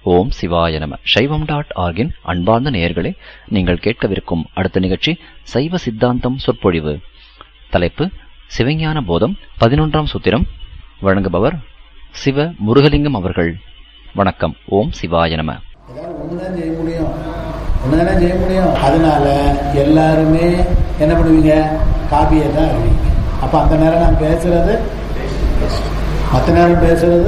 ஓம் சிவாய நம சைவம் டாட் ஆர்கின் அன்பார்ந்த நேயர்களே நீங்கள் கேட்கவிருக்கும் அடுத்த நிகழ்ச்சி சைவ சித்தாந்தம் சொற்பொழிவு தலைப்பு சிவஞான போதம் பதினொன்றாம் சூத்திரம் வழங்குபவர் சிவ முருகலிங்கம் அவர்கள் வணக்கம் ஓம் சிவாய நம ஏதாவது ஒண்ணுதான் செய்ய முடியும் ஒண்ணுதானே செய்ய முடியும் அதனால எல்லாருமே என்ன பண்ணுவீங்க காப்பியை தான் எழுவீங்க அப்ப அந்த நேரம் நான் பேசுறது மற்ற நேரம் பேசுறது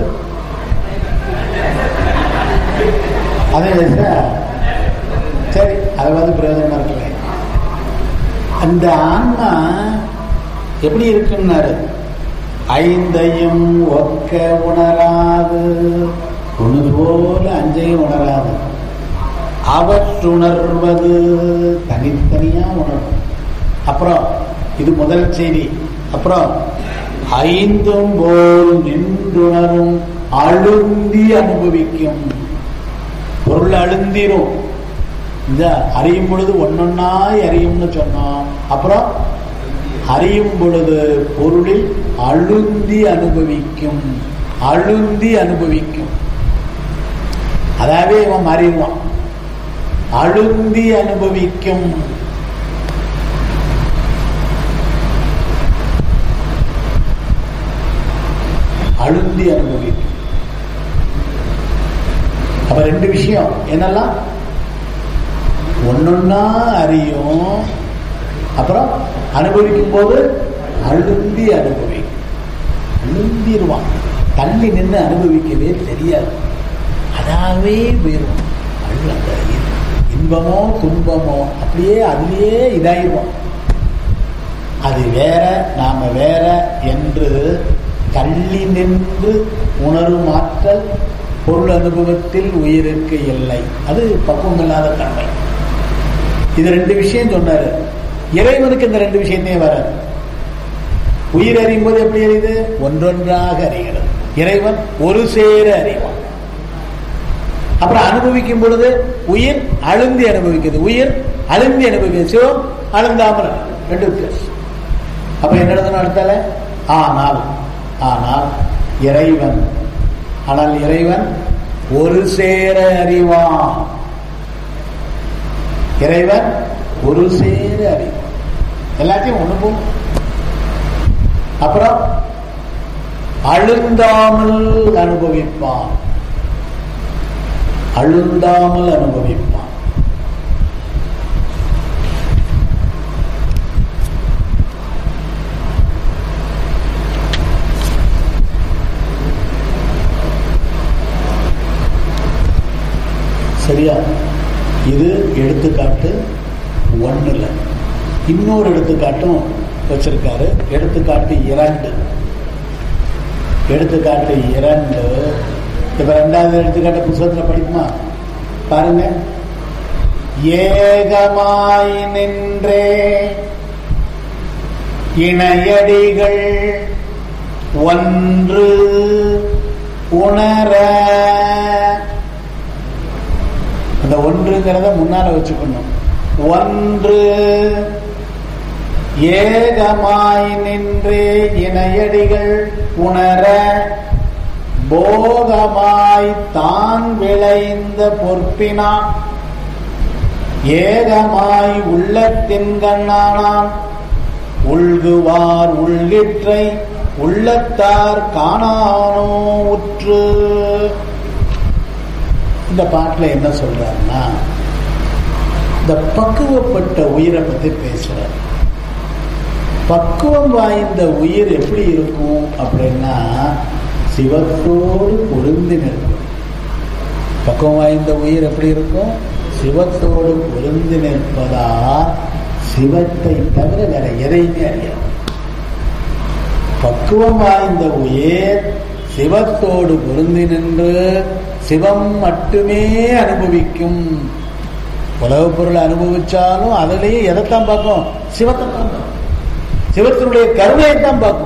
அதே பேசுற சரி அது வந்து பிரயோஜனமா இருக்கல அந்த ஆன்மா எப்படி இருக்குன்னாரு ஐந்தையும் ஒக்க உணராது ஒன்று போல அஞ்சையும் உணராது அவற்றுணர்வது தனித்தனியா உணரும் அப்புறம் இது முதல் செய்தி அப்புறம் ஐந்தும் போல் நின்றுணரும் அழுந்தி அனுபவிக்கும் பொருள் அழுந்திரும் இந்த அறியும் பொழுது ஒன்னொன்னாய் அறியும்னு சொன்னோம் அப்புறம் அறியும் பொழுது பொருளில் அழுந்தி அனுபவிக்கும் அழுந்தி அனுபவிக்கும் அதாவே இவன் மாறிடுவான் அழுந்தி அனுபவிக்கும் அழுந்தி அனுபவிக்கும் அப்ப ரெண்டு விஷயம் என்னெல்லாம் ஒன்னொன்னா அறியும் அப்புறம் அனுபவிக்கும் போது அழுந்தி அனுபவிக்கும் அழுந்திருவான் தள்ளி நின்று அனுபவிக்கவே தெரியாது அதாவே போயிடும் அழுந்த இன்பமோ துன்பமோ அப்படியே அதுலயே இதாயிருவோம் அது வேற நாம வேற என்று தள்ளி நின்று உணரும் ஆற்றல் பொருள் அனுபவத்தில் உயிருக்கு இல்லை அது பக்குவம் இல்லாத தன்மை இது ரெண்டு விஷயம் சொன்னாரு இறைவனுக்கு இந்த ரெண்டு விஷயத்தையும் வராது உயிர் அறியும் போது எப்படி அறியுது ஒன்றொன்றாக அறிகிறது இறைவன் ஒரு சேர அறிவான் அப்புறம் அனுபவிக்கும் பொழுது உயிர் அழுந்தி அனுபவிக்கிறது உயிர் அழுந்தி அனுபவிக்கிறது சிவம் அழுந்தாமல் ரெண்டு வித்தியாசம் அப்ப என்ன எழுதணும் அடுத்தால ஆனால் ஆனால் இறைவன் ஆனால் இறைவன் ஒரு சேர அறிவான் இறைவன் ஒரு சேர அறிவான் எல்லாத்தையும் ஒண்ணு போல் அப்புறம் அழுந்தாமல் அனுபவிப்பான் அழுந்தாமல் அனுபவிப்பான் சரியா இது எடுத்துக்காட்டு ஒண்ணுல இன்னொரு எடுத்துக்காட்டும் வச்சிருக்காரு எடுத்துக்காட்டு இரண்டு எடுத்துக்காட்டு இரண்டு இப்ப ரெண்டாவது எடுத்துக்காட்டு புத்தகத்துல படிக்குமா பாருங்க ஏகமாய் நின்றே இணையடிகள் ஒன்று உணர அந்த ஒன்றுங்கிறத முன்னால வச்சுக்கணும் ஒன்று ஏகமாய் நின்றே இணையடிகள் உணர போகமாய் தான் விளைந்த பொற்பினா ஏகமாய் உள்ளத்தின் கண்ணானான் உள்குவார் உள்ளிற்றை உள்ளத்தார் காணானோ உற்று இந்த பாட்டுல என்ன சொல்றாருன்னா இந்த பக்குவப்பட்ட உயிரை பத்தி பேசுறார் பக்குவம் வாய்ந்த உயிர் எப்படி இருக்கும் அப்படின்னா சிவத்தோடு பொருந்தி நிற்கும் பக்குவம் வாய்ந்த உயிர் எப்படி இருக்கும் சிவத்தோடு பொருந்தி நிற்பதா சிவத்தை தவிர வேற எதையுமே அறியாது பக்குவம் வாய்ந்த உயிர் சிவத்தோடு பொருந்தி நின்று சிவம் மட்டுமே அனுபவிக்கும் உலக பொருளை அனுபவிச்சாலும் அதுலயே எதைத்தான் பார்க்கும் சிவத்தை தான் பார்க்கும் சிவத்தினுடைய கருணையை தான் பார்க்கும்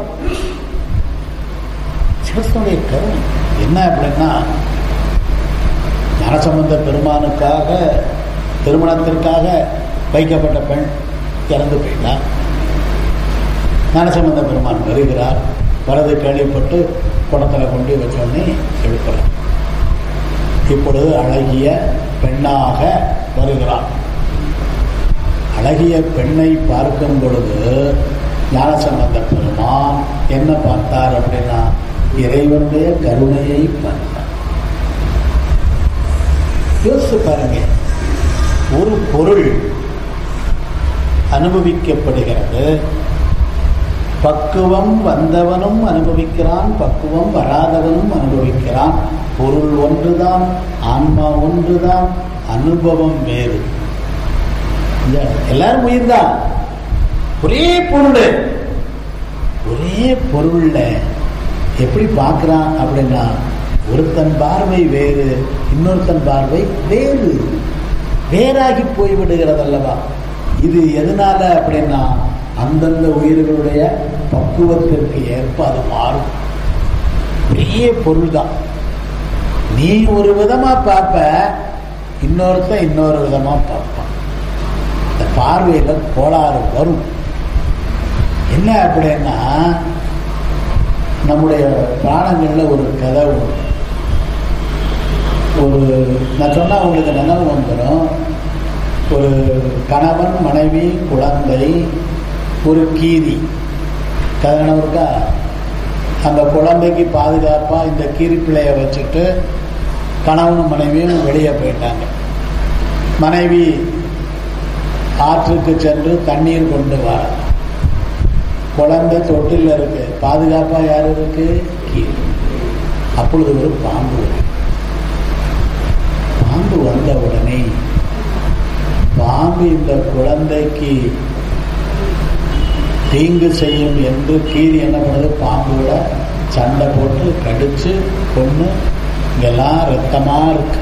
சிவத்தினுடைய கருணை என்ன அப்படின்னா ஞானசம்பந்த பெருமானுக்காக திருமணத்திற்காக வைக்கப்பட்ட பெண் இறந்து போயிட்டார் ஞானசம்பந்த பெருமான் வருகிறார் வரது கேள்விப்பட்டு குடத்தில் கொண்டு வச்சோடனே எழுப்புறார் இப்பொழுது அழகிய பெண்ணாக வருகிறான் அழகிய பெண்ணை பார்க்கும் பொழுது ஞானசம்பந்த பெருமான் என்ன பார்த்தார் அப்படின்னா இறைவனுடைய கருணையை பார்த்தார் யோசிச்சு பாருங்க ஒரு பொருள் அனுபவிக்கப்படுகிறது பக்குவம் வந்தவனும் அனுபவிக்கிறான் பக்குவம் வராதவனும் அனுபவிக்கிறான் பொருள் ஒன்றுதான் ஆன்மா ஒன்றுதான் அனுபவம் வேறு இல்ல, எல்லாரும் உயிர்தான் ஒரே பொருள் ஒரே பொருள்ல எப்படி பார்க்கறான் அப்படின்னா ஒருத்தன் பார்வை வேறு இன்னொருத்தன் பார்வை வேறு வேறாகி போய்விடுகிறது அல்லவா இது எதனால அப்படின்னா அந்தந்த உயிர்களுடைய பக்குவத்திற்கு ஏற்ப அது மாறும் பெரிய பொருள் தான் நீ ஒரு விதமா பார்ப்ப இன்னொருத்தன் இன்னொரு விதமா பார்ப்பான் இந்த பார்வையில கோளாறு வரும் என்ன அப்படின்னா நம்முடைய பிராணங்கள்ல ஒரு கதை உண்டு ஒரு நான் சொன்னா உங்களுக்கு நினைவு வந்துடும் ஒரு கணவன் மனைவி குழந்தை ஒரு கீரி கதை நினைவு இருக்கா அந்த குழந்தைக்கு பாதுகாப்பா இந்த கீரி பிள்ளைய வச்சுட்டு கணவனும் மனைவியும் வெளியே போயிட்டாங்க மனைவி ஆற்றுக்கு சென்று தண்ணீர் கொண்டு வர குழந்தை தொட்டில் இருக்கு பாதுகாப்பா யார் இருக்கு கீரி அப்பொழுது ஒரு பாம்பு வருது. பாம்பு வந்த உடனே பாம்பு இந்த குழந்தைக்கு தீங்கு செய்யும் என்று கீரி என்ன பண்ணுது பாம்போட சண்டை போட்டு கடிச்சு கொண்டு இங்கெல்லாம் ரத்தமா இருக்கு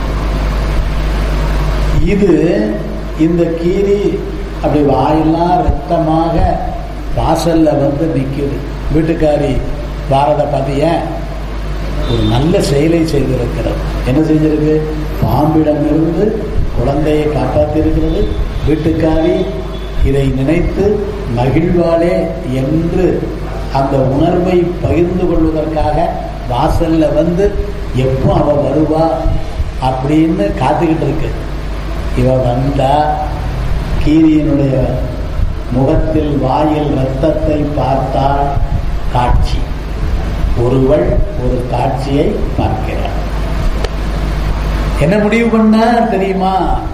இது இந்த கீரி அப்படி வாயெல்லாம் ரத்தமாக வாசல்ல வந்து நிக்குது வீட்டுக்காரி பாரத பதிய ஒரு நல்ல செயலை செய்திருக்கிறது என்ன செஞ்சிருக்கு பாம்பிடமிருந்து குழந்தையை காப்பாற்றிருக்கிறது வீட்டுக்காரி இதை நினைத்து மகிழ்வாளே என்று அந்த உணர்வை பகிர்ந்து கொள்வதற்காக வாசல்ல வந்து எப்போ அவ வருவா அப்படின்னு காத்துக்கிட்டு இருக்கு இவ வந்தா கீரியினுடைய முகத்தில் வாயில் ரத்தத்தை பார்த்தால் காட்சி ஒருவள் ஒரு காட்சியை பார்க்கிறார் என்ன முடிவு பண்ண தெரியுமா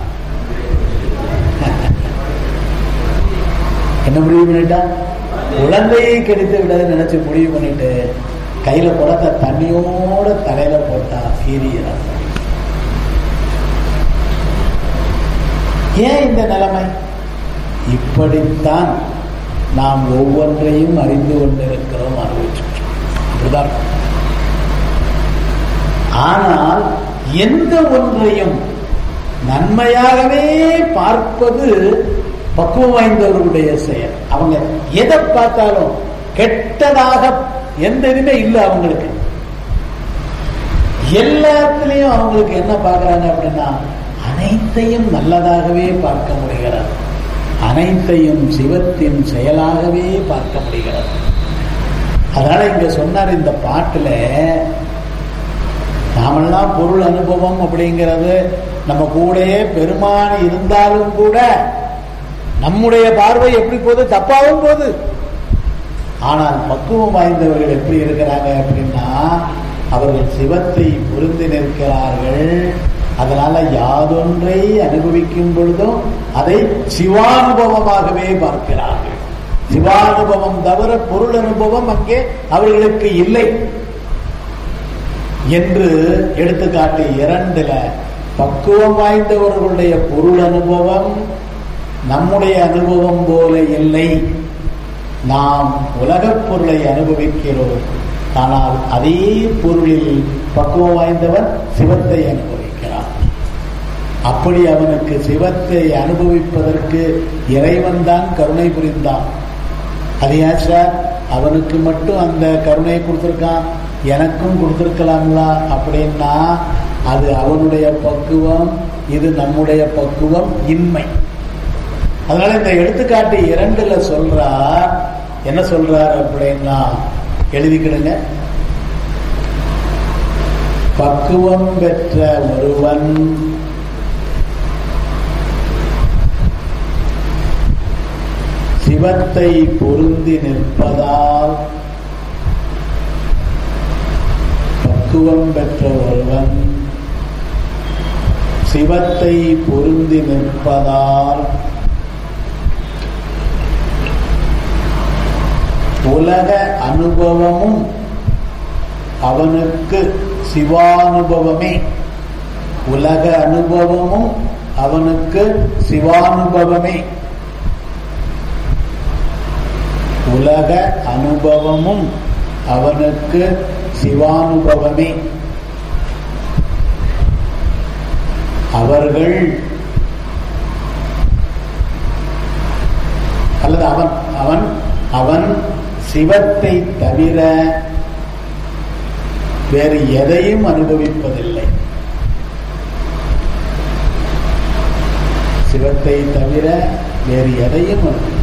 என்ன முடிவு பண்ணிட்டா குழந்தையை கெடுத்து விட நினைச்சு முடிவு பண்ணிட்டு கையில குடத்தை தண்ணியோட தலையில போட்டா கீரியரா ஏன் இந்த நிலைமை இப்படித்தான் நாம் ஒவ்வொன்றையும் அறிந்து கொண்டிருக்கிறோம் அனுபவிச்சுட்டு அப்படிதான் இருக்கும். ஆனால் எந்த ஒன்றையும் நன்மையாகவே பார்ப்பது பக்குவம் வாய்ந்தவர்களுடைய செயல் அவங்க எதை பார்த்தாலும் கெட்டதாக எந்த இதுமே இல்லை அவங்களுக்கு எல்லாத்துலயும் அவங்களுக்கு என்ன பார்க்கறாங்க அப்படின்னா அனைத்தையும் நல்லதாகவே பார்க்க முடிகிறது அனைத்தையும் சிவத்தின் செயலாகவே பார்க்க முடிகிறது அதனால இங்க சொன்னார் இந்த பாட்டுல நாமெல்லாம் பொருள் அனுபவம் அப்படிங்கிறது நம்ம கூடயே பெருமான் இருந்தாலும் கூட நம்முடைய பார்வை எப்படி போகுது தப்பாவும் போகுது ஆனால் பக்குவம் வாய்ந்தவர்கள் எப்படி இருக்கிறாங்க அப்படின்னா அவர்கள் சிவத்தை புரிந்து நிற்கிறார்கள் அதனால யாதொன்றை அனுபவிக்கும் பொழுதும் அதை சிவானுபவமாகவே பார்க்கிறார்கள் சிவானுபவம் தவிர பொருள் அனுபவம் அங்கே அவர்களுக்கு இல்லை என்று எடுத்துக்காட்டு இரண்டுல பக்குவம் வாய்ந்தவர்களுடைய பொருள் அனுபவம் நம்முடைய அனுபவம் போல இல்லை நாம் உலகப் பொருளை அனுபவிக்கிறோம் ஆனால் அதே பொருளில் பக்குவம் வாய்ந்தவன் சிவத்தை அனுபவிக்கிறான் அப்படி அவனுக்கு சிவத்தை அனுபவிப்பதற்கு இறைவன் தான் கருணை புரிந்தான் அது ஏன் சார் அவனுக்கு மட்டும் அந்த கருணை கொடுத்துருக்கான் எனக்கும் கொடுத்துருக்கலாம்ல அப்படின்னா அது அவனுடைய பக்குவம் இது நம்முடைய பக்குவம் இன்மை அதனால இந்த எடுத்துக்காட்டு இரண்டுல சொல்றார் என்ன சொல்றார் அப்படின்னா எழுதிக்கிடுங்க பக்குவம் பெற்ற ஒருவன் சிவத்தை பொருந்தி நிற்பதால் பக்குவம் பெற்ற ஒருவன் சிவத்தை பொருந்தி நிற்பதால் உலக அனுபவமும் அவனுக்கு சிவானுபவமே உலக அனுபவமும் அவனுக்கு சிவானுபவமே உலக அனுபவமும் அவனுக்கு சிவானுபவமே அவர்கள் அல்லது அவன் அவன் அவன் சிவத்தை தவிர வேறு எதையும் அனுபவிப்பதில்லை சிவத்தை தவிர வேறு எதையும் அனுபவிப்பதில்லை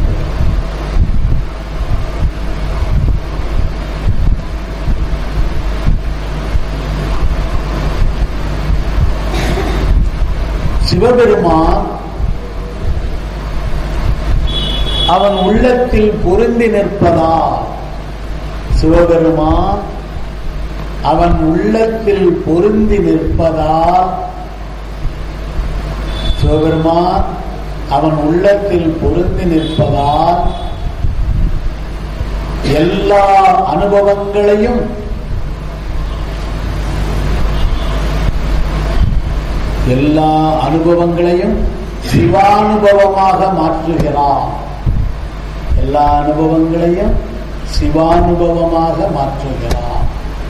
சிவபெருமான் அவன் உள்ளத்தில் பொருந்தி நிற்பதால் சிவபெருமான் அவன் உள்ளத்தில் பொருந்தி நிற்பதால் சிவபெருமான் அவன் உள்ளத்தில் பொருந்தி நிற்பதால் எல்லா அனுபவங்களையும் எல்லா அனுபவங்களையும் சிவானுபவமாக மாற்றுகிறான் எல்லா அனுபவங்களையும் சிவானுபவமாக மாற்றுகிறான்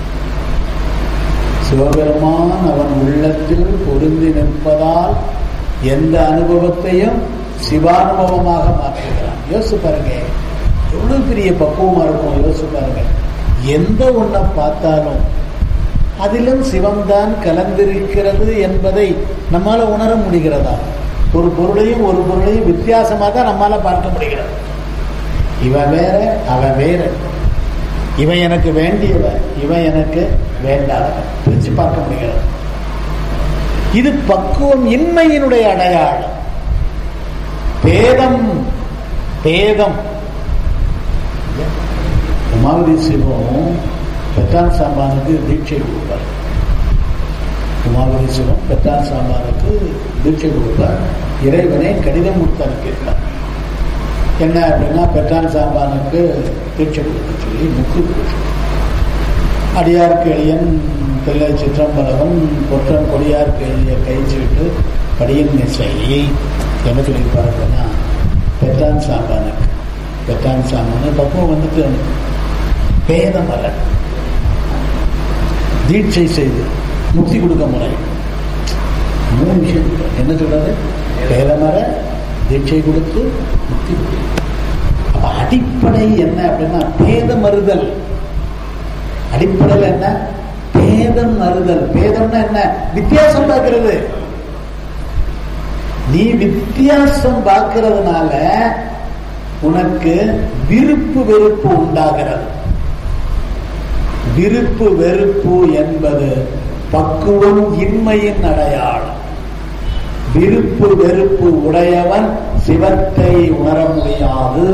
சிவபெருமான் அவன் உள்ளத்தில் பொருந்தி நிற்பதால் எந்த அனுபவத்தையும் சிவானுபவமாக மாற்றுகிறான் யோசிச்சு பாருங்க எவ்வளவு பெரிய பக்குவமா இருக்கும் யோசிச்சு பாருங்க எந்த ஒன்றை பார்த்தாலும் அதிலும் சிவம்தான் கலந்திருக்கிறது என்பதை நம்மால உணர முடிகிறதா ஒரு பொருளையும் ஒரு பொருளையும் வித்தியாசமாக தான் நம்மால பார்க்க முடிகிறது இவன் வேற அவன் வேற இவன் எனக்கு வேண்டியவன் இவன் எனக்கு வேண்டாதவன் பிரிச்சு பார்க்க முடிகிறது இது பக்குவம் இன்மையினுடைய அடையாளம் பேதம் பேதம் உமாவதி சிவம் பெற்றான் சாம்பானுக்கு தீட்சை கொடுப்பார் உமாவதி சிவம் பெற்றான் சாம்பானுக்கு தீட்சை கொடுப்பார் இறைவனை கடிதம் கொடுத்து அனுப்பியிருக்கார் என்ன அப்படின்னா பெற்றான் சாம்பானுக்கு தீட்சை கொடுக்க சொல்லி முக்கு கொடுத்து அடியாருக்கு எளியன் பிள்ளை சிற்றம்பலவன் பொற்றம் கொடியாருக்கு எளிய கைச்சிட்டு படியின் இசை என்ன சொல்லியிருப்பார் அப்படின்னா பெற்றான் சாம்பானுக்கு பெற்றான் சாம்பானு பக்குவம் வந்துட்டு பேதம் அல்ல தீட்சை செய்து முக்தி கொடுக்க முறை மூணு விஷயம் என்ன சொல்றாரு பேதமர தீட்சை கொடுத்து முக்தி அப்ப அடிப்படை என்ன அப்படின்னா பேதம் மறுதல் அடிப்படையில் என்ன பேதம் மறுதல் பேதம்னா என்ன வித்தியாசம் பார்க்கிறது நீ வித்தியாசம் பார்க்கிறதுனால உனக்கு விருப்பு வெறுப்பு உண்டாகிறது விருப்பு வெறுப்பு என்பது பக்குவம் இன்மையின் அடையாளம் விருப்பு வெறுப்பு உடையவன் சிவத்தை உணர முடியாது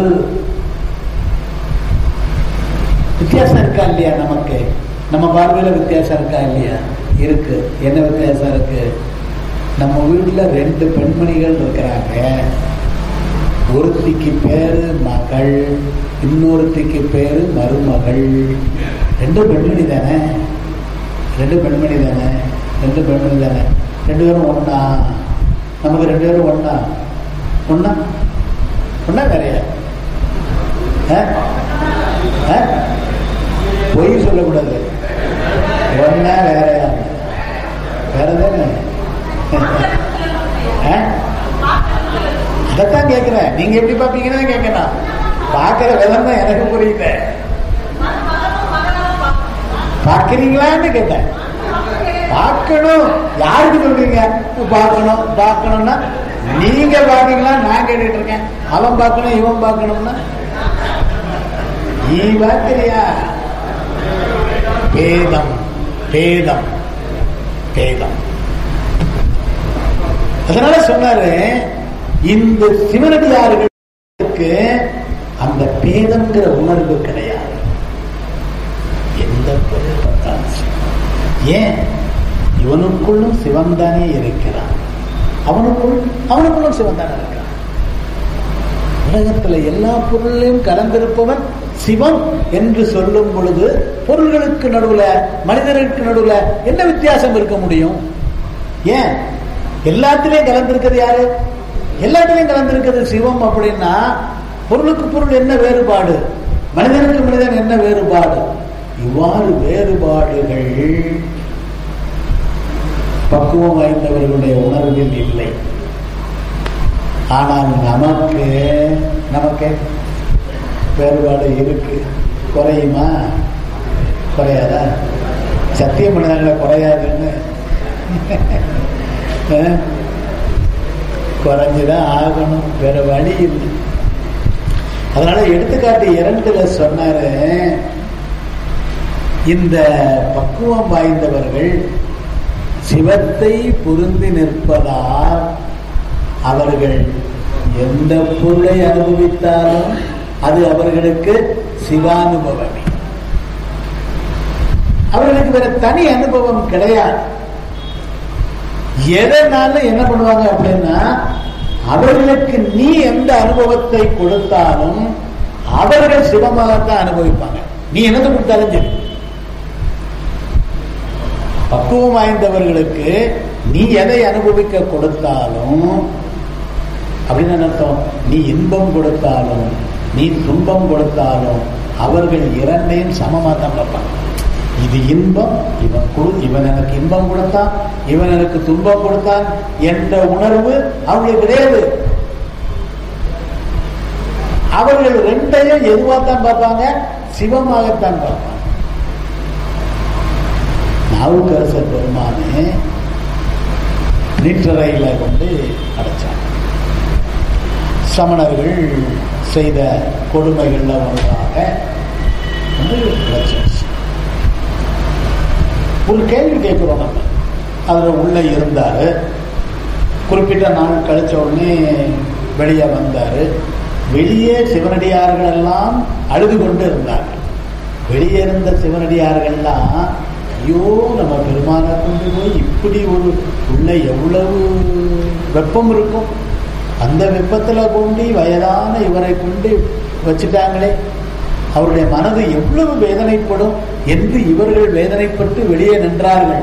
வித்தியாசம் இருக்கா இல்லையா நமக்கு நம்ம பார்வையில வித்தியாசம் இருக்கா இல்லையா இருக்கு என்ன வித்தியாசம் இருக்கு நம்ம வீட்டுல ரெண்டு பெண்மணிகள் இருக்கிறாங்க ஒருத்திக்கு பேரு மகள் இன்னொருத்திக்கு பேரு மருமகள் ரெண்டு பெண்மணி தானே ரெண்டு பெண்மணி தானே ரெண்டு பெண்மணி தானே ரெண்டு பேரும் ஒண்ணா நமக்கு ரெண்டு பேரும் ஒண்ணா ஒண்ணா ஒண்ணா வேறையா பொய் சொல்லக்கூடாது ஒன்னா வேறையா வேற தானே அதைத்தான் கேட்கிறேன் நீங்க எப்படி பாப்பீங்கன்னு கேட்கணும் பாக்குற விதம் தான் எனக்கு புரியல பாக்குறீங்களான்னு கேட்டேன் பார்க்கணும் யாருக்கு சொல்றீங்க பார்க்கணும் பார்க்கணும்னா நீங்க பாத்தீங்களா நான் கேட்டுட்டு இருக்கேன் அவன் பார்க்கணும் இவன் பார்க்கணும்னா நீ பார்க்கிறியா பேதம் பேதம் பேதம் அதனால சொன்னாரு இந்த சிவனடியார்களுக்கு அந்த பேதம்ங்கிற உணர்வு கிடையாது எந்த பொருள் பார்த்தாலும் சரி. ஏன் இவனுக்குள்ளும் சிவன் தானே இருக்கிறான் அவனுக்குள் அவனுக்குள்ளும் சிவன் தானே இருக்கிறான் உலகத்துல எல்லா பொருளையும் கலந்திருப்பவன் சிவம் என்று சொல்லும் பொழுது பொருள்களுக்கு நடுவுல மனிதர்களுக்கு நடுவுல என்ன வித்தியாசம் இருக்க முடியும் ஏன் எல்லாத்திலையும் கலந்திருக்கிறது யாரு எல்லாத்திலையும் கலந்திருக்கிறது சிவம் அப்படின்னா பொருளுக்கு பொருள் என்ன வேறுபாடு மனிதனுக்கு மனிதன் என்ன வேறுபாடு இவ்வாறு வேறுபாடுகள் பக்குவம் வாய்ந்தவர்களுடைய உணர்வில் இல்லை ஆனால் நமக்கு நமக்கு வேறுபாடு இருக்கு குறையுமா குறையாதா சத்தியம் பண்ணாங்கள குறையாதுன்னு அஹ்? குறைஞ்சுதான் ஆகணும் வேற வழி இல்லை அதனால எடுத்துக்காட்டு இரண்டுல சொன்னாரு இந்த பக்குவம் வாய்ந்தவர்கள் சிவத்தை பொருந்தி நிற்பதால் அவர்கள் எந்த பொருளை அனுபவித்தாலும் அது அவர்களுக்கு சிவானுபவமே அவர்களுக்கு வேற தனி அனுபவம் கிடையாது எதனால என்ன பண்ணுவாங்க அப்படின்னா அவர்களுக்கு நீ எந்த அனுபவத்தை கொடுத்தாலும் அவர்கள் சிவமாகத்தான் அனுபவிப்பாங்க நீ என்னத்தை கொடுத்தாலும் சரி பக்குவம் வாய்ந்தவர்களுக்கு நீ எதை அனுபவிக்க கொடுத்தாலும் அப்படின்னு என்ன அர்த்தம் நீ இன்பம் கொடுத்தாலும் நீ துன்பம் கொடுத்தாலும் அவர்கள் இரண்டையும் சமமா தான் பார்ப்பாங்க இது இன்பம் இவன் கொடு இவன் எனக்கு இன்பம் கொடுத்தான் இவன் எனக்கு துன்பம் கொடுத்தான் என்ற உணர்வு அவங்களுக்கு கிடையாது அவர்கள் ரெண்டையும் எதுவாகத்தான் பார்ப்பாங்க சிவமாகத்தான் பார்ப்பாங்க நாவுக்கரசர் பெருமானே நீற்றறையில கொண்டு அடைச்சாங்க சமணர்கள் செய்த கொடுமைகள்ல ஒன்றாக வந்து அடைச்சாச்சு ஒரு கேள்வி கேட்கிறோம் நம்ம அதுல உள்ள இருந்தாரு குறிப்பிட்ட நாள் கழிச்ச உடனே வெளியே வந்தாரு வெளியே சிவனடியார்கள் எல்லாம் அழுது கொண்டு இருந்தார்கள் வெளியே இருந்த சிவனடியார்கள்லாம் ஐயோ நம்ம பெருமானை கொண்டு போய் இப்படி ஒரு உள்ள எவ்வளவு வெப்பம் இருக்கும் அந்த வெப்பத்துல கொண்டு வயதான இவரை கொண்டு வச்சுட்டாங்களே அவருடைய மனது எவ்வளவு வேதனைப்படும் என்று இவர்கள் வேதனைப்பட்டு வெளியே நின்றார்கள்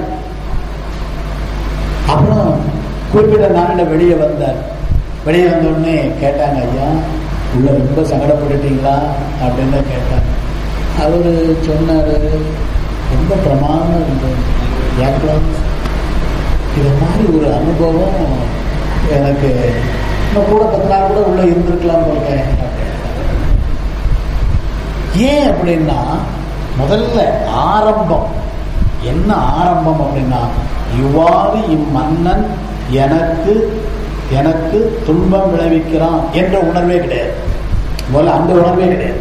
அப்புறம் குறிப்பிட்ட நாளில் வெளியே வந்தார் வெளியே வந்த உடனே கேட்டாங்க ஐயா உள்ள ரொம்ப சங்கடப்பட்டுட்டீங்களா அப்படின்னு கேட்டாங்க அவரு சொன்னாரு ரொம்ப பிரமாதம் இருந்தது ஏக்கலாம் இது மாதிரி ஒரு அனுபவம் எனக்கு இன்னும் கூட பத்து நாள் கூட உள்ள இருந்திருக்கலாம் போல ஏன் அப்படின்னா முதல்ல ஆரம்பம் என்ன ஆரம்பம் அப்படின்னா இவ்வாறு இம்மன்னன் எனக்கு எனக்கு துன்பம் விளைவிக்கிறான் என்ற உணர்வே கிடையாது முதல்ல அந்த உணர்வே கிடையாது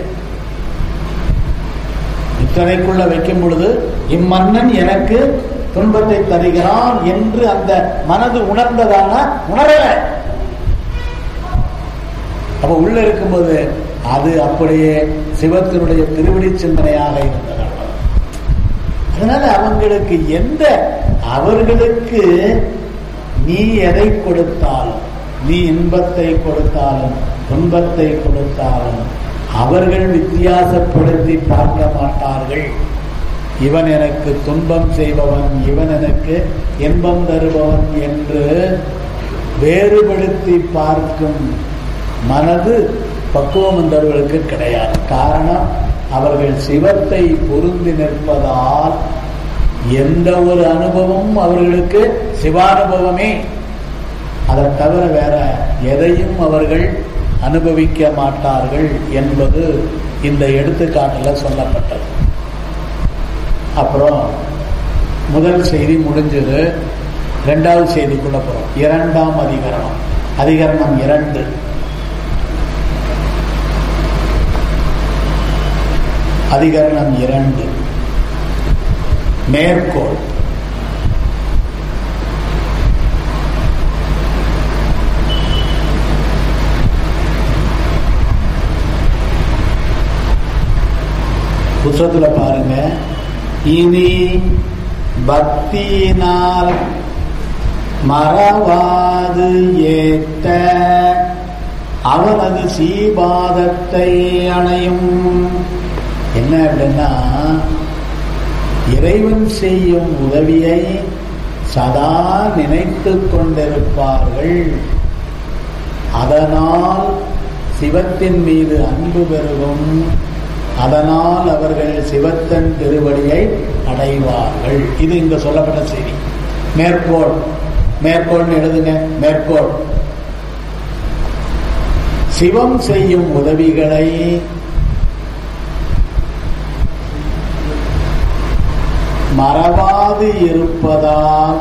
இத்தனைக்குள்ள வைக்கும் பொழுது இம்மன்னன் எனக்கு துன்பத்தை தருகிறான் என்று அந்த மனது உணர்ந்ததான உணரல அப்ப உள்ள இருக்கும்போது அது அப்படியே சிவத்தினுடைய திருவிழி சிந்தனையாக இருந்தது அதனால அவங்களுக்கு எந்த அவர்களுக்கு நீ எதை கொடுத்தாலும் நீ இன்பத்தை கொடுத்தாலும் துன்பத்தை கொடுத்தாலும் அவர்கள் வித்தியாசப்படுத்தி பார்க்க மாட்டார்கள் இவன் எனக்கு துன்பம் செய்பவன் இவன் எனக்கு இன்பம் தருபவன் என்று வேறுபடுத்தி பார்க்கும் மனது பக்குவம் என்றவர்களுக்கு கிடையாது காரணம் அவர்கள் சிவத்தை பொருந்தி நிற்பதால் எந்த ஒரு அனுபவமும் அவர்களுக்கு சிவானுபவமே அதை தவிர வேற எதையும் அவர்கள் அனுபவிக்க மாட்டார்கள் என்பது இந்த எடுத்துக்காட்டில் சொல்லப்பட்டது அப்புறம் முதல் செய்தி முடிஞ்சது இரண்டாவது செய்திக்குள்ள போறோம் இரண்டாம் அதிகரணம் அதிகரணம் இரண்டு அதிகரணம் இரண்டு மேற்கோள் புஸ்தகத்துல பாருங்க இனி பக்தியினால் மறவாது ஏத்த அவனது சீபாதத்தை அணையும் என்ன அப்படின்னா இறைவன் செய்யும் உதவியை சதா நினைத்துக் கொண்டிருப்பார்கள் அதனால் சிவத்தின் மீது அன்பு பெருகும் அதனால் அவர்கள் சிவத்தன் திருவடியை அடைவார்கள் இது இங்க சொல்லப்பட்ட செய்தி மேற்கோள் மேற்கோள்னு எழுதுங்க மேற்கோள் சிவம் செய்யும் உதவிகளை மறவாது இருப்பதால்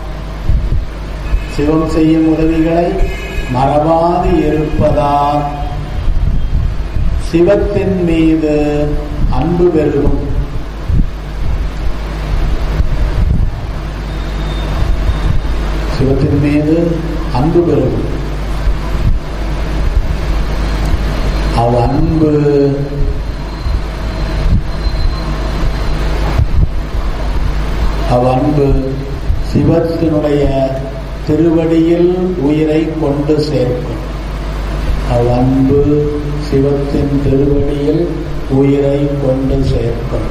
சிவம் செய்யும் உதவிகளை மறவாது இருப்பதால் சிவத்தின் மீது அன்பு பெருகும் சிவத்தின் மீது அன்பு பெருகும் அவ் அன்பு அவ் அன்பு சிவத்தினுடைய திருவடியில் உயிரை கொண்டு சேர்க்கும் அவ் அன்பு சிவத்தின் திருவடியில் உயிரை கொண்டு சேர்க்கும்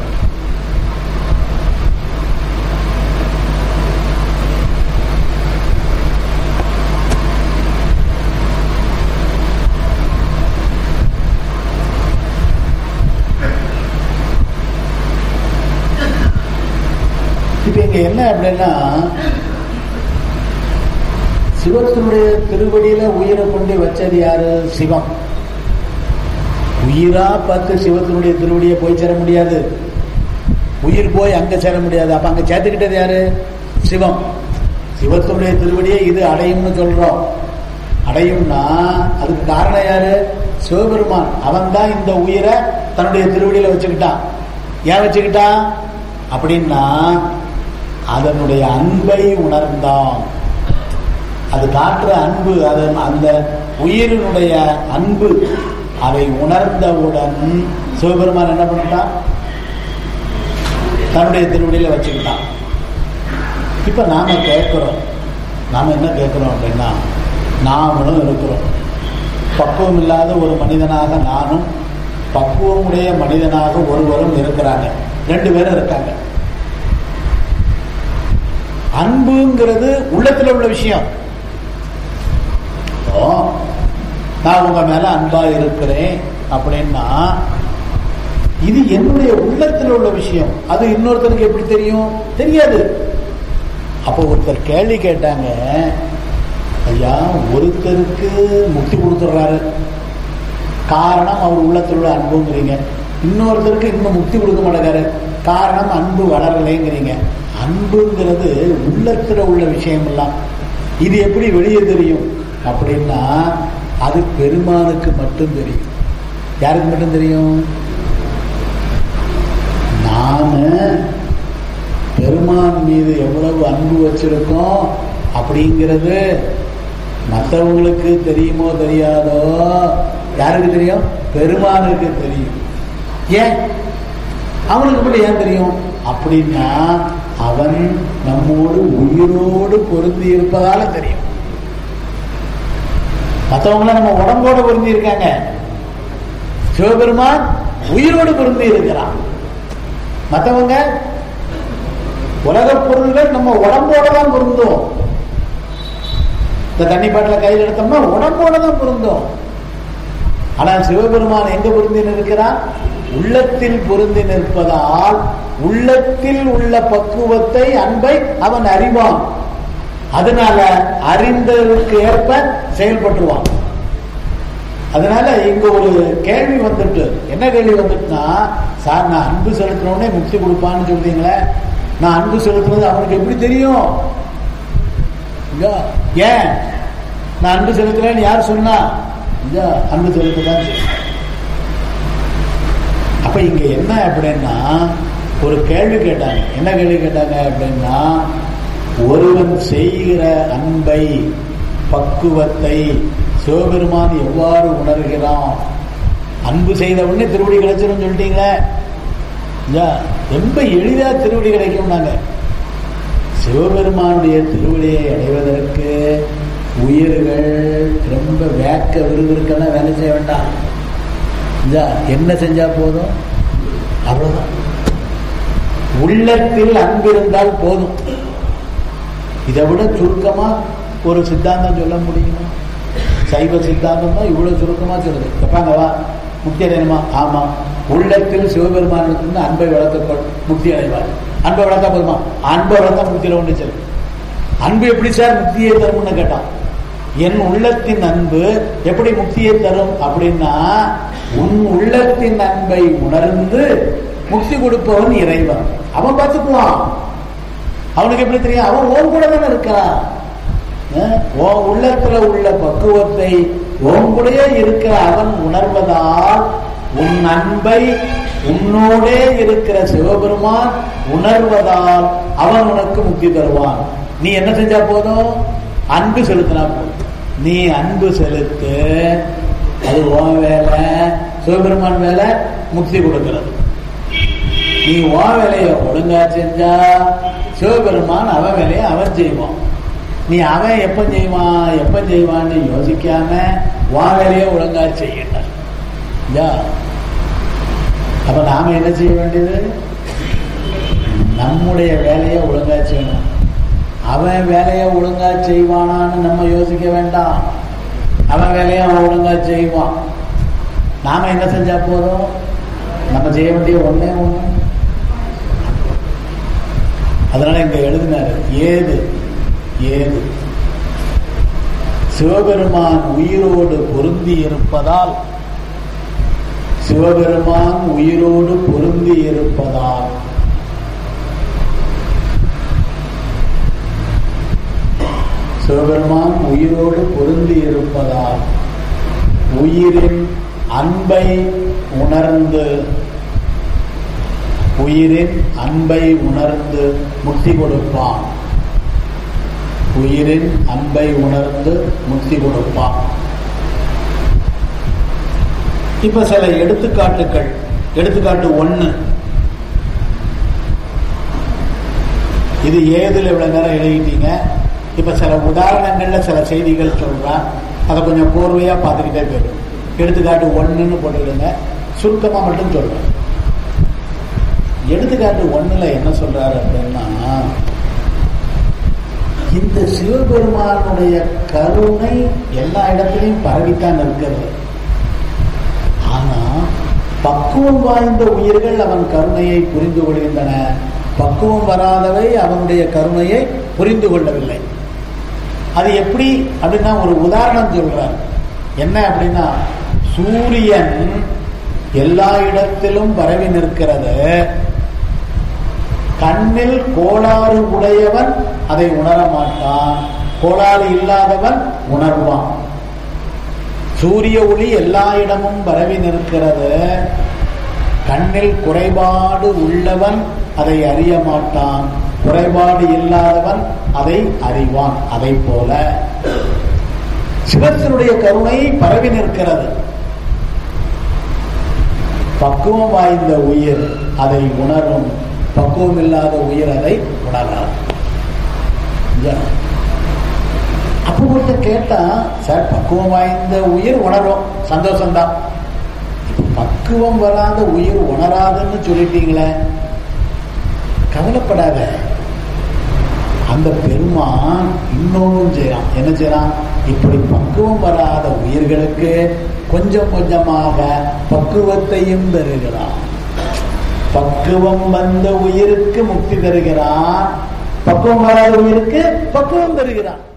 இப்ப இங்க என்ன அப்படின்னா சிவத்தினுடைய திருவடியில உயிரை கொண்டு வச்சது யாரு சிவம் உயிரா பார்த்து சிவத்தினுடைய திருவடியை போய் சேர முடியாது உயிர் போய் அங்க சேர முடியாது அப்ப அங்க சேர்த்துக்கிட்டது யாரு சிவம் சிவத்தினுடைய திருவடியை இது அடையும்னு சொல்றோம் அடையும்னா அதுக்கு காரணம் யாரு சிவபெருமான் அவன் தான் இந்த உயிரை தன்னுடைய திருவடியில வச்சுக்கிட்டான் ஏன் வச்சுக்கிட்டான் அப்படின்னா அதனுடைய அன்பை உணர்ந்தான் அது காட்டுற அன்பு அது அந்த உயிரினுடைய அன்பு அதை உணர்ந்தவுடன் சிவபெருமான் என்ன பண்ணிட்டான் தன்னுடைய திருவடியில வச்சுக்கிட்டான் இப்ப நாம கேட்கிறோம் நாம என்ன கேட்கிறோம் அப்படின்னா நாமளும் இருக்கிறோம் பக்குவம் இல்லாத ஒரு மனிதனாக நானும் பக்குவமுடைய மனிதனாக ஒருவரும் இருக்கிறாங்க ரெண்டு பேரும் இருக்காங்க அன்புங்கிறது உள்ளத்துல உள்ள விஷயம் இப்போ, நான் உங்க மேல அன்பா இருக்கிறேன் அப்படின்னா இது என்னுடைய உள்ளத்துல உள்ள விஷயம் அது இன்னொருத்தருக்கு எப்படி தெரியும் தெரியாது அப்போ ஒருத்தர் கேள்வி கேட்டாங்க ஐயா ஒருத்தருக்கு முக்தி கொடுத்துடுறாரு காரணம் அவர் உள்ளத்தில் உள்ள அன்புங்கிறீங்க இன்னொருத்தருக்கு இன்னும் முக்தி கொடுக்க மாட்டேங்காரு காரணம் அன்பு வளரலைங்கிறீங்க அன்புங்கிறது உள்ளத்துல உள்ள விஷயம் எல்லாம் இது எப்படி வெளியே தெரியும் அப்படின்னா அது பெருமானுக்கு மட்டும் தெரியும் யாருக்கு மட்டும் தெரியும் நாம பெருமான் மீது எவ்வளவு அன்பு வச்சிருக்கோம் அப்படிங்கிறது மற்றவங்களுக்கு தெரியுமோ தெரியாதோ யாருக்கு தெரியும் பெருமானுக்கு தெரியும் ஏன் அவனுக்கு மட்டும் ஏன் தெரியும் அப்படின்னா அவன் நம்மோடு உயிரோடு பொருந்தி இருப்பதால தெரியும் மற்றவங்கள நம்ம உடம்போடு பொருந்தி இருக்காங்க சிவபெருமான் உயிரோடு பொருந்தி இருக்கிறான் மற்றவங்க உலகப் பொருள்கள் நம்ம உடம்போட தான் பொருந்தும் இந்த தண்ணி பாட்டில கையில் எடுத்தோம்னா உடம்போட தான் பொருந்தும் ஆனால் சிவபெருமான் எங்க பொருந்தி நிற்கிறான் உள்ளத்தில் பொருந்தி நிற்பதால் உள்ளத்தில் உள்ள பக்குவத்தை அன்பை அவன் அறிவான் அதனால அறிந்ததற்கு ஏற்ப செயல்பட்டுருவான் அதனால இங்க ஒரு கேள்வி வந்துட்டு என்ன கேள்வி வந்துட்டுனா சார் நான் அன்பு செலுத்தினோடனே முக்தி கொடுப்பான்னு சொல்றீங்களே நான் அன்பு செலுத்துறது அவனுக்கு எப்படி தெரியும் இங்க, ஏன் நான் அன்பு செலுத்துறேன்னு யார் சொன்னா இங்க, அன்பு செலுத்ததான் செய்யும். அப்ப இங்க என்ன அப்படின்னா ஒரு கேள்வி கேட்டாங்க என்ன கேள்வி கேட்டாங்க அப்படின்னா ஒருவன் செய்கிற அன்பை பக்குவத்தை சிவபெருமான் எவ்வாறு உணர்கிறான் அன்பு செய்த உடனே திருவடி கிடைச்சிரும் சொல்லிட்டீங்களே ஐயா, ரொம்ப எளிதா திருவடி கிடைக்கும் நாங்க சிவபெருமானுடைய திருவடியை அடைவதற்கு உயிர்கள் ரொம்ப வேக்க விறுவிறுக்கெல்லாம் வேலை செய்ய வேண்டாம் ஐயா, என்ன செஞ்சா போதும் அவ்வளவுதான் உள்ளத்தில் அன்பு இருந்தால் போதும் இதை விட சுருக்கமா ஒரு சித்தாந்தம் சொல்ல முடியுமா சைவ சித்தாந்தம் தான் இவ்வளவு சுருக்கமா சொல்லுது கேட்பாங்க வா முக்தி அடையணுமா ஆமா உள்ளத்தில் சிவபெருமானிடத்திலிருந்து அன்பை வளர்த்துக்கொள் முக்தி அடைவார் அன்பை வளர்த்தா போதுமா அன்பை வளர்த்தா முக்தியில ஒன்று செல்லும் அன்பு எப்படி சார் முக்தியை தரும்னு கேட்டான் என் உள்ளத்தின் அன்பு எப்படி முக்தியை தரும் அப்படின்னா உன் உள்ளத்தின் அன்பை உணர்ந்து முக்தி கொடுப்பவன் இறைவன் அவன் பார்த்துக்குவான் அவனுக்கு எப்படி தெரியும் அவன் ஓன் கூட தானே இருக்கிறான் அஹ், உன் உள்ளத்துல உள்ள பக்குவத்தை உன் கூடயே இருக்கிற அவன் உணர்வதால் உன் அன்பை உன்னோடே இருக்கிற சிவபெருமான் உணர்வதால் அவன் உனக்கு முக்தி தருவான் நீ என்ன செஞ்சா போதும் அன்பு செலுத்தினா போதும் நீ அன்பு செலுத்து அது உன் வேலை சிவபெருமான் வேலை முக்தி கொடுக்கிறது நீ உன் வேலையை ஒழுங்கா செஞ்சா சிவபெருமான் அவன் வேலையை அவன் செய்வான் நீ அவன் எப்ப செய்வான் எப்ப செய்வான்னு யோசிக்காம உன் வேலையை ஒழுங்கா செய்யணும் இல்லையா அப்ப நாம என்ன செய்ய வேண்டியது நம்முடைய வேலையை ஒழுங்கா செய்யணும் அவன் வேலையை ஒழுங்கா செய்வானான்னு நம்ம யோசிக்க வேண்டாம் அவன் வேலையை அவன் ஒழுங்கா செய்வான் நாம என்ன செஞ்சா போதும் நம்ம செய்ய வேண்டிய ஒண்ணே ஒண்ணு அதனால இங்க எழுதினாரு ஏது ஏது சிவபெருமான் உயிரோடு பொருந்தி இருப்பதால் சிவபெருமான் உயிரோடு பொருந்தி இருப்பதால் சிவபெருமான் உயிரோடு பொருந்தி இருப்பதால் உயிரின் அன்பை உணர்ந்து உயிரின் அன்பை உணர்ந்து முக்தி கொடுப்பான் உயிரின் அன்பை உணர்ந்து முக்தி கொடுப்பான் இப்ப சில எடுத்துக்காட்டுகள் எடுத்துக்காட்டு ஒண்ணு இது ஏதுல இவ்வளவு நேரம் எழுதிட்டீங்க இப்ப சில உதாரணங்கள்ல சில செய்திகள் சொல்றேன் அதை கொஞ்சம் கோர்வையா பார்த்துக்கிட்டே போயிடும் எடுத்துக்காட்டு ஒண்ணுன்னு போட்டுக்கிடுங்க சுருக்கமா மட்டும் சொல்றேன் எடுத்துக்காட்டு ஒண்ணுல என்ன சொல்றாரு அப்படின்னா இந்த சிவபெருமானுடைய கருணை எல்லா இடத்துலையும் பரவித்தான் இருக்கிறது ஆனா பக்குவம் வாய்ந்த உயிர்கள் அவன் கருணையை புரிந்து கொள்கின்றன பக்குவம் வராதவை அவனுடைய கருணையை புரிந்து கொள்ளவில்லை அது எப்படி அப்படின்னா ஒரு உதாரணம் சொல்றார் என்ன அப்படின்னா சூரியன் எல்லா இடத்திலும் பரவி நிற்கிறது கண்ணில் கோளாறு உடையவன் அதை உணர மாட்டான் கோளாறு இல்லாதவன் உணர்வான் சூரிய ஒளி எல்லா இடமும் பரவி நிற்கிறது கண்ணில் குறைபாடு உள்ளவன் அதை அறிய மாட்டான் குறைபாடு இல்லாதவன் அதை அறிவான் அதை போல சிவத்தினுடைய கருணை பரவி நிற்கிறது பக்குவம் வாய்ந்த உயிர் அதை உணரும் பக்குவம் இல்லாத உயிர் அதை உணராது இல்லையா? அப்போ ஒருத்தர் கேட்டா சார் பக்குவம் வாய்ந்த உயிர் உணரும் சந்தோஷம்தான் இப்ப பக்குவம் வராத உயிர் உணராதுன்னு சொல்லிட்டீங்களே கவலைப்படாத அந்த பெருமான் இன்னொன்னும் செய்யறான் என்ன செய்யறான் இப்படி பக்குவம் வராத உயிர்களுக்கு கொஞ்சம் கொஞ்சமாக பக்குவத்தையும் தருகிறான் பக்குவம் வந்த உயிருக்கு முக்தி தருகிறான் பக்குவம் வராத உயிருக்கு பக்குவம் தருகிறான்